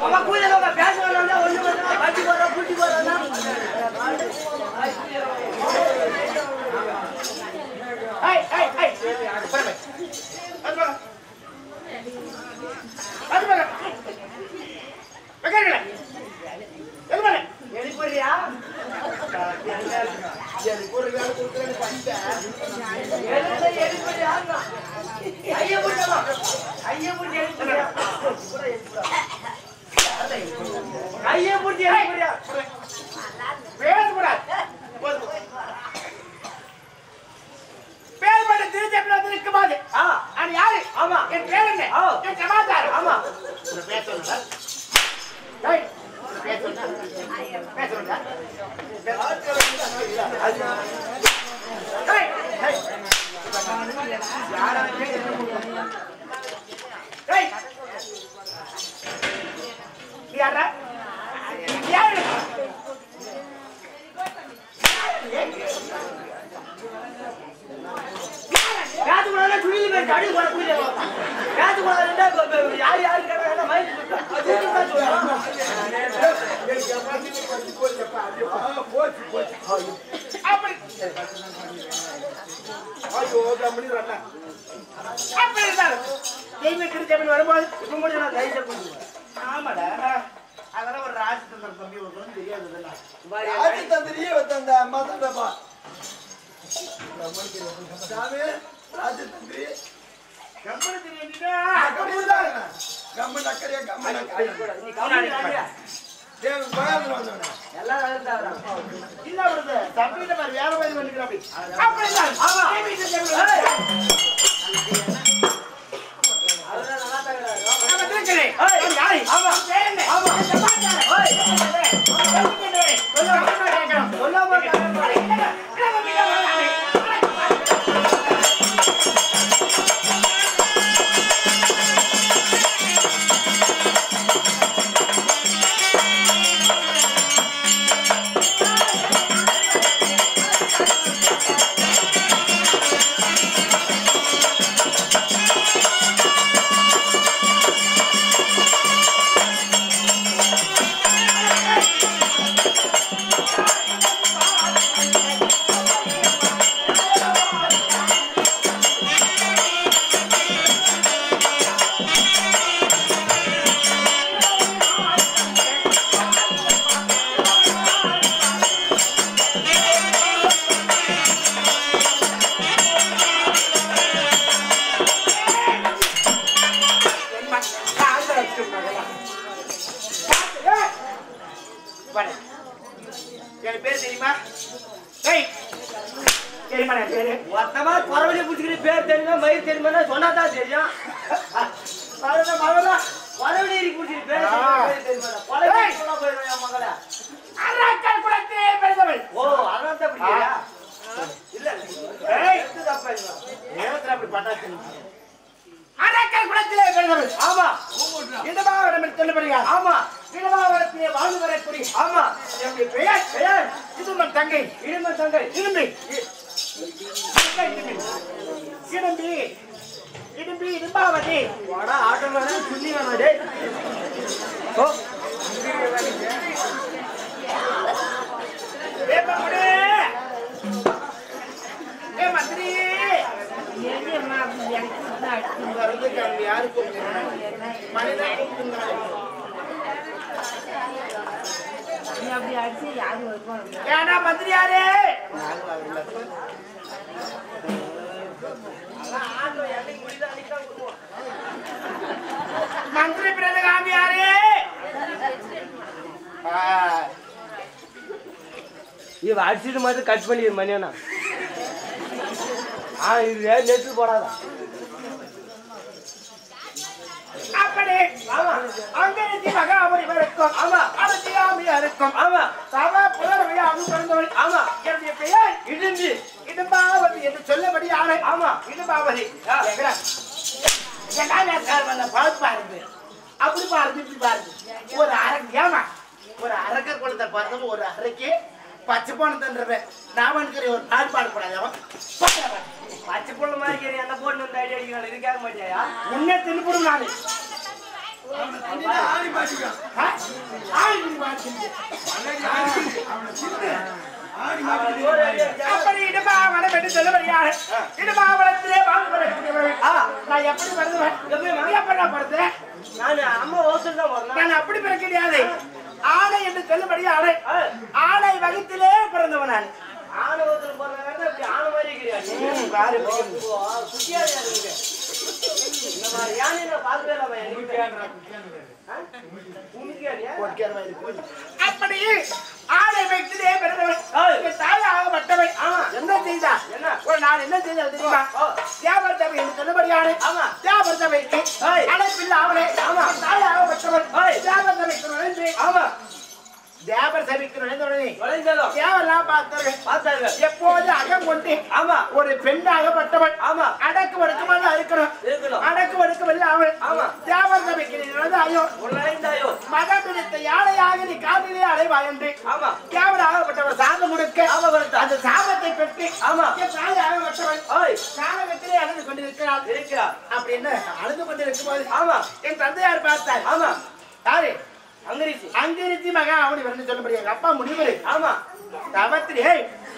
அவன் கூதல பேச வேணாம் ஒண்ணு வேணாம் கட்டி போறா புட்டி போறா ஐய் ஐய் ஐய் பரமே அது பாரு அது பாரு வெக்கறல எது பாரு எனக்கு புரியா எனக்கு ஒரு வேலை கொடுக்குறேன்னு பண்ணிட்டேன் எழுத எனக்கு புரியா ஐயா புரியாமா ஐயா புரியா ஐயா புரியா புரியா பேசக்கூடாது பேர் பண்ண திருச்செப்பல இருக்குமாது அது யாரு ஆமா என் பேர் என்ன என் சமாச்சாரம் ஆமா பேசணும் ஏய் பேசணும் பேசணும் ஏய் ஏய் யாரா ஏய் யாரா யாரு யாரு கூட துணியில் போய் கடி கூட புரியல யாரு கூட ரெண்டா யார் யாரு கேட்டா மைக் அப்படி அப்படி இருந்தாலும் தெய்வ திருச்சபையில் வரும்போது இப்ப கூட நான் தைரியம் பண்ணுவேன் ஆமாடா அதெல்லாம் ஒரு ராஜதந்திர தம்பி ஒரு தெரியாது ராஜதந்திரியே வந்த அம்மா தான்டாப்பா சாமி ராஜதந்திரி கம்பெனி தெரியுதுடா கம்மன் அக்கறையா கம்மன் அக்கறையா தேவ கோயாமல் வந்தவன இல்ல வருது தம்பிட்ட மாதிரி வேற மாதிரி பண்ணிக்கிற அப்படி அப்படிதான் ஆமா தெய்வ திருச்சபையில் ஆமா, திருச்சபை. ஏய், யாரு? ஆமா, பேர் என்ன? சமாச்சாரம். ஏய், ஏய், சொல்லாம கேட்கணும். சொல்லாம கேட்கணும். இல்ல, இல்ல, இல்ல, இல்ல. என் பேர் தெரியுமா ஏய், தெரியுமா என் பேரு மொத்தமா குறவழி பிடிச்சிக்கிட்டு பேர் தெரியுமா மயிர் தெரியுமா சொன்னாதான் தெரியும் மகளா மகளா குறவழி பிடிச்சிட்டு பேர் தெரியுமா, மயிர் தெரியுமா? குறவழி சொன்னா போயிடும் என் மகள அரக்கல் குலத்தே பிறந்தவள் ஓ அதான் தான் பிடிக்கலையா இல்ல ஏய் தப்பா நேரத்துல அப்படி பண்ணா அரக்கல் குலத்திலே பிறந்தவள் ஆமா இடமாவிடம் சொல்லப்படுகிறார் ஆமா இடமாவிடத்திலே வாழ்ந்து வரக்கூடிய ஆமா என்னுடைய பெயர் பெயர் இதுமன் தங்கை இடுமன் தங்கை இடும்பி இடும்பி இடும்பி இடும்பாவதி வாடா ஆட்டோ வேணா சொல்லி வேணா டேய் ஓ ஏ பம்புடே ஏ மந்திரி வந்து கிளம்பி யாரு கூப்பிடுறாங்க மனிதன் கூப்பிடுறாங்க ஏன்னா மந்திரி யாரு மந்திரி பிரதகாமி யாரு இவ அடிச்சிட்டு மாதிரி கட் பண்ணிடு மணியண்ணா ஆ இது நெட்டு போடாதா அப்படி ஆமா அங்க நிதி மகாபலி வரைக்கும் ஆமா அவசியாமி இருக்கும் ஆமா சவ புலரவை அருள் பிறந்தவள் ஆமா என்னுடைய பெயர் இடும்பி இடும்பாவதி என்று சொல்லபடி யாரு ஆமா இடும்பாவதி எங்கடா? எங்கடா சார் வந்த பார்த்து பாருங்க அப்படி பாருங்க இப்படி பாருங்க ஒரு அரக்கு ஏமா ஒரு அரக்க குளத்தை பார்த்தப்ப ஒரு அரைக்கு பச்சை போன தந்துடுறேன் நான் வந்து ஒரு பாட்டு பாடக்கூடாது அவன் பாடுறா, பாடு. பச்சை புள்ள மாதிரி அந்த போட்டு வந்து அடி அடிக்கிறான் இதுக்காக மாட்டியா முன்னே தின்னுபடும் நானு அவனை தின்னுட்டு ஆணி மாட்டிக்கான். ஆ? ஆணி மாட்டிக்கிட்டு. அன்னைக்கு ஆணி, அவனை தின்னு, ஆணி மாட்டிக்கிட்டு அப்படி இடுமாவனம் என்று சொல்லும்படியாக இடுமாவனத்திலே வாழ்வதற்குரியவர்கள். ஆ. நான் எப்படி வருவேன் எப்படி வா? எப்படி நான் பிறந்தேன் நான் அம்மா ஓசல் தான் வரணும் நான் அப்படி பிறக்க கிடையாது ஆணை என்று சொல்லும்படி ஆணை ஆ. ஆணை வகுத்திலே பிறந்தவன் நான் ஆணவத்தில் போறவங்க இப்படி ஆண மாதிரி இருக்கிறாங்க பாரு குட்டியா இருக்கு இந்த மாதிரி யானை நான் பார்க்கவே இல்லை எங்க அப்படி ஆணை வகுத்திலே பிறந்தவன் ஏய். என் தாயாகப்பட்டவன் ஆமா. என்ன செய்தா என்ன? ஒரு நாள் என்ன செய்தா தெரியுமா ஓ. தியாபர் சபை என்று சொல்லும்படியான ஆமா. தியாபர் சபைக்கு ஏய். அழைப்பில்லை அவளே ஆமா. என் தாயாகப்பட்டவன் ஏய். தியாபர் சபைக்கு நுழைந்து ஆமா தேவர் சபைக்கு நுழைந்த உடனே நுழைஞ்சதும் தேவெல்லாம் பார்த்தார்கள் பார்த்தாங்க எப்போது அகம் கொண்டு ஆமா ஒரு பெண்ணாகப்பட்டவன் ஆமா அடக்கு வடுக்கமாக இருக்கணும் இருக்கணும் அடக்கு வடுக்கமில்லை அவள் ஆமா. தேவர் சபைக்கு நீ நுழைந்து ஐயோ ஒரு நுழைந்தாயோ மகன் பிடித்த யானையாக நீ காட்டிலே அலைவாய் என்று ஆமா தேவராகப்பட்டவர் சாபம் கொடுக்க ஆமா, கொடுத்தா. அந்த சாபத்தை பெற்று ஆமா. என் தாயாகப்பட்டவன் ஓய் சாபத்திலே அழுது கொண்டிருக்கிறாள் இருக்கிறா அப்படின்னு அழுது கொண்டிருக்கும் போது ஆமா என் தந்தையார் பார்த்தார் ஆமா யாரு அங்கரிசி அங்கிருத்தி மகன் அவனி வந்து சொல்லப்படியா எங்க அப்பா முடிவு ஆமா தவத்திலே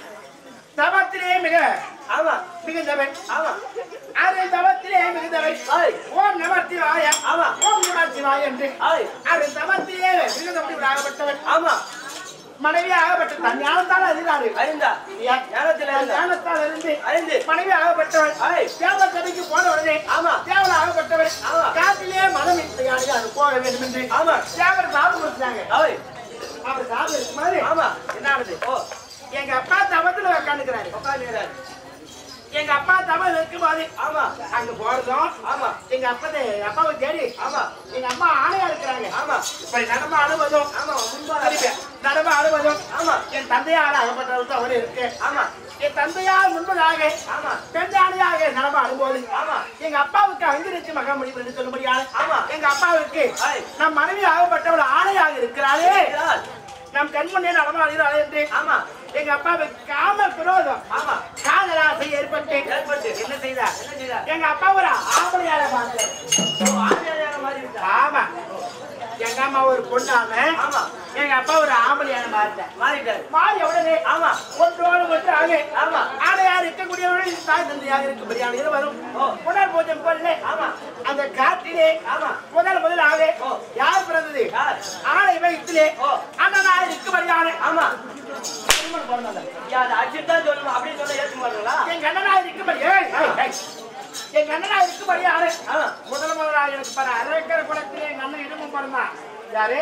தவத்திலே மிக ஆமா மிகுந்தவன் ஆமா அது தவத்திலே மிகுந்தவன் ஓய் ஓம் நமச்சிவாய ஆமா. ஓம் நமச்சிவாய என்று ஓய் அது தவத்திலே மிகுந்த முடிவாகப்பட்டவன் ஆமா மனைவி ஆகப்பட்ட தன் ஞானத்தால் அறிந்தாரு அறிந்தா ஞானத்தில் தன் அறிந்தா ஞானத்தால் இருந்து அறிந்து மனைவி ஆகப்பட்டவன் ஐய். தேவ சபைக்கு போன உடனே ஆமா. தேவன் ஆகப்பட்டவன் ஆமா. காட்டிலே மனம் இசையாடி அது போக வேண்டும் என்று ஆமா தேவர் சாபம் கொடுத்தாங்க ஓய் அவர் சாபம் இருக்கு மாதிரி ஆமா என்ன ஆகுது ஓ எங்க அப்பா தவத்துல உட்காந்துக்கிறாரு உட்காந்துக்கிறாரு எங்க அப்பா தவம் இருக்கும்போது ஆமா அங்க போறதும் ஆமா எங்க அப்பா அப்பாவை தேடி ஆமா எங்க அம்மா ஆணையா இருக்கிறாங்க ஆமா இப்படி நடம அழுவதும் ஆமா முன்பா திருப்பி நடம அழுவதும் ஆமா என் தந்தையால் அகப்பட்டவருக்கு அவர் இருக்கு ஆமா என் தந்தையால் முன்பதாக ஆமா பெண்ணாணியாக நடம அழும்போது ஆமா எங்க அப்பாவுக்கு அங்கிருந்து மகா முடிவு என்று சொல்லும்படியான ஆமா. எங்க அப்பாவுக்கு ஐய். நம் மனைவி ஆகப்பட்டவள் ஆணையாக இருக்கிறாரே இருக்கிறாள். நம் கண்முன்னே நடமாடுகிறாள் என்று ஆமா எங்க அப்பாவுக்கு காம விரோதம் ஆமா காதலாசை ஏற்பட்டு ஏற்பட்டு என்ன செய்தார் என்ன செய்தார் எங்க அப்பா ஒரு ஆம்பளையால பார்த்தார் ஓ, ஆண்மையான மாதிரி இருக்கா ஆமா எங்க அம்மா ஒரு பொண்ணாம ஆமா எங்க அப்பா ஒரு ஆம்பளையான பார்த்தார் மாறிட்டாரு மாறி உடனே ஆமா ஒன்றோடு ஒன்று ஆக ஆமா. ஆடையாக இருக்கக்கூடியவர்கள் தாய் தந்தையாக இருக்கும்படியான இருவரும் ஓ. புனர் பூஜம் கொள்ள ஆமா அந்த காட்டிலே ஆமா முதல் முதலாக ஓ. யார் பிறந்தது யார் ஆடை வயிற்றிலே ஓ. அண்ணனாக இருக்கும்படியான ஆமா திருமணம் பிறந்தது. ஐயா, அது அடிச்சுட்டு தான் சொல்லணும் அப்படின்னு சொன்னா ஏத்துக்க மாட்டாங்களா எங்க அண்ணனாக இருக்கும்படி ஏய், ஏய், ஏய். எங்க அண்ணனாக இருக்கும்படியான ஆமா முதல் முதலாக எனக்கு பாரு அரேக்கர குளத்திலே எங்க அண்ணன் இடும்பம் பிறந்தான் யாரு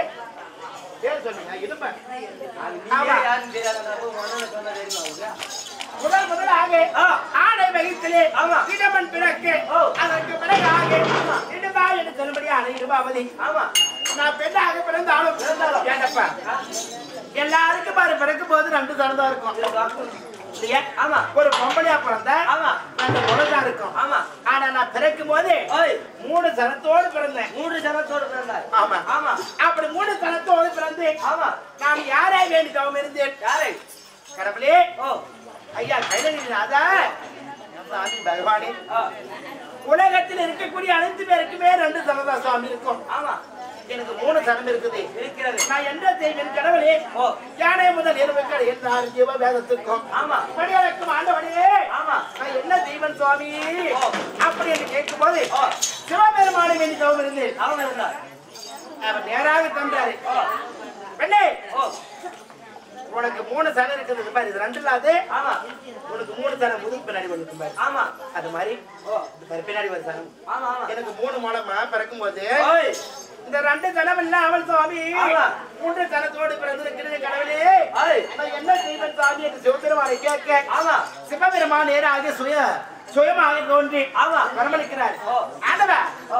பேர் சொல்லுங்க இடும்ப அது ஆமா. நீயே யாருன்னு தெரியாத நான் போய் முதல்ல சொன்னா தெரியுமா உங்களுக்கு? முதல் முதலாக ஆ. ஆடை வயிற்றிலே ஆமா. இடமன் பிறக்கு ஓ. அதற்கு பிறகாக இடுபா என்று சொல்லும்படியான இடுபாவதி ஆமா நான் பெண்ணாக பிறந்தாலும் பிறந்தாலும். ஏண்டப்பா எல்லாருக்கும் பாரு பிறக்கும் போது ரெண்டு தரம் இருக்கும் இருக்கும். இல்லையா ஆமா ஒரு பொம்பளையா பிறந்தா ஆமா ரெண்டு முளைதான் இருக்கும் ஆமா ஆனா நான் பிறக்கும் போது ஓய் மூணு சனத்தோடு பிறந்தேன் மூன்று ஜனத்தோடு பிறந்தார் ஆமா ஆமா அப்படி மூணு சனத்தோடு பிறந்து ஆமா நான் யாரை வேண்டி தவம் இருந்தேன் யாரை கடவுளே ஓ ஐயா கைலநாதா சாமி பகவானே ஆ, உலகத்தில் இருக்கக்கூடிய அனைத்து பேருக்குமே ரெண்டு சனதா சுவாமி இருக்கும் ஆமா எனக்கு மூணு சனம் இருக்குது இருக்கிறது நான் என்ன செய்வேன் கடவுளே ஓ யானை முதல் எருவுக்கள் என்றார் ஜீவ வேதத்துக்கும் ஆமா படிகளுக்கும் ஆண்டவனே ஆமா நான் என்ன செய்வன் சுவாமி ஓ. அப்படி என்று கேட்கும்போது ஓ சிவபெருமானை வேண்டி தவம் இருந்தேன் அவன் இருந்தார் அவர் நேராக தந்தாரு ஓ பெண்ணே ஓ உனக்கு மூணு சனம் இருக்குது பாரு இது ரெண்டு இல்லாது ஆமா உனக்கு மூணு சனம் முதுகு பின்னாடி ஒன்று பாரு ஆமா அது மாதிரி ஓ இது பாரு பின்னாடி ஒரு சனம் ஆமா ஆமா எனக்கு மூணு மூலமா பிறக்கும் போது ஓய் இந்த ரெண்டு சனம் இல்ல அவள் சுவாமி ஆமா. மூன்று சனத்தோடு பிறந்திருக்கிறது கடவுளே ஓய் நான் என்ன செய்வேன் சாமி என்று சிவபெருமானை கேட்க ஆமா சிவபெருமான் நேராக சுய சுயமாக தோன்றி ஆமா. வரமளிக்கிறார் ஓ. ஆண்டவா ஓ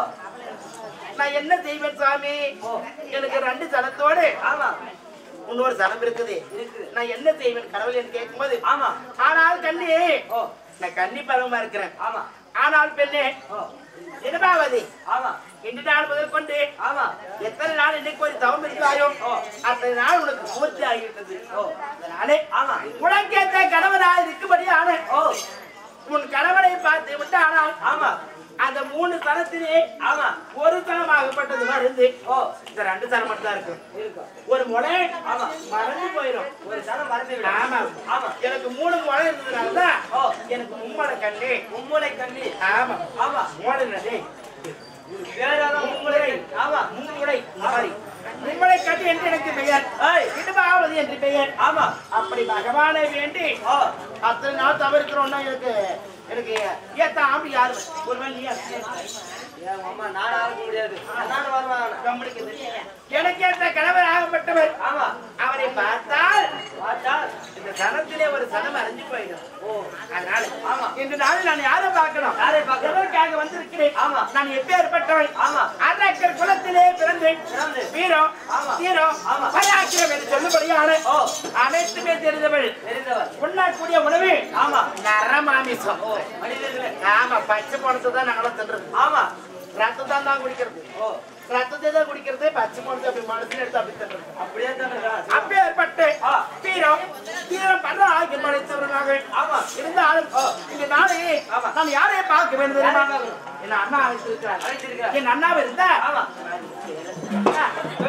நான் என்ன செய்வேன் சாமி ஓ. எனக்கு ரெண்டு சனத்தோடு ஆமா இன்னொரு சனம் இருக்குது இருக்குது நான் என்ன செய்வேன் கடவுள் என்று கேட்கும்போது ஆமா ஆனால் கண்ணி ஓ நான் கன்னி பருவமா இருக்கிறேன் ஆமா ஆனால் பெண்ணே ஓ நிருபாவதி ஆமா இன்று நாள் முதல் கொண்டு ஆமா எத்தனை நாள் இன்னைக்கு ஒரு தவம் இருக்காயோ ஓ. அத்தனை நாள் உனக்கு பூர்த்தி ஆகிவிட்டது ஓ அதனாலே ஆமா உனக்கேற்ற கணவனாக இருக்கும்படியான ஓ உன் கணவனை பார்த்து விட்டானால் ஆமா அந்த மூணு தனத்திலே ஆமா ஒரு தனமாகப்பட்டது மருந்து ஓ இந்த ரெண்டு தனம் மட்டும் தான் இருக்கும் இருக்கும் ஒரு முளை ஆமா மறந்து போயிடும் ஒரு சனம் மறந்து விடும் ஆமா ஆமா எனக்கு மூணு முளை இருந்ததுனாலதான் ஓ எனக்கு மும்மலை கண்ணு மும்முனை கண்ணி ஆமா ஆமா மூளை டேய் பேராதான் மும்முனை ஆமா மும்முளை மாதிரி மும்மலை கண்ணு என்று எனக்கு பெயர் ஏய் இடுபாவது என்று பெயர் ஆமா அப்படி பகவானை வேண்டி ஓ அத்தனை நாள் தவிர்க்கிறோம்னா எனக்கு எனக்கு ஏத்த ஆம்பி யாரு ஒருவேளை நீ ஏன் அம்மா நானும் ஆக முடியாது நானும் வருவாங்க கம்பளிக்குது எனக்கு ஏற்ற கணவர் ஆகப்பட்டவர் ஆமா அவரை பார்த்தால் பார்த்தா இந்த சனத்திலே ஒரு சனம் அறிஞ்சு போயிடும் ஓ அதனால ஆமா. இன்று நாளில் நான் யாரை பார்க்கணும் யாரை பார்க்கணும்? எதற்காக வந்திருக்கிறேன் ஆமா. நான் எப்பேற்பட்டவன் ஆமா. அரக்கர் குலத்திலே பிறந்தேன் பிறந்து. வீரம் ஆமா. தீரம் ஆமா. பராக்கிரம் என்று சொல்லும்படியான ஓ அனைத்துமே தெரிந்தவள் தெரிந்தவர் உண்ணக்கூடிய உணவு ஆமா நரமாமிசம் ஓ மனிதர்களே ஆமா பச்சை பணத்தை தான் நாங்களும் தின்றது ஆமா ரத்தம் தான் தான் குடிக்கிறது ஓ ரத்தத்தை தான் குடிக்கிறது பச்சை பணத்தை அப்படி மனசுல எடுத்து அப்படி தின்றது அப்படியே தானே அப்பேற்பட்டு ஆ. வீரம் வீரம் பல ஆகியம் படைத்தவர்களாக ஆமா இருந்தாலும் இந்த நாளே ஆமா. நான் யாரைய பார்க்க வேண்டும் தெரியுமா யாரை பார்க்கணும்? என் அண்ணா அழைத்திருக்கிறார் அழைச்சிருக்கார் என் அண்ணாவை இருந்தா ஆமா அண்ணா,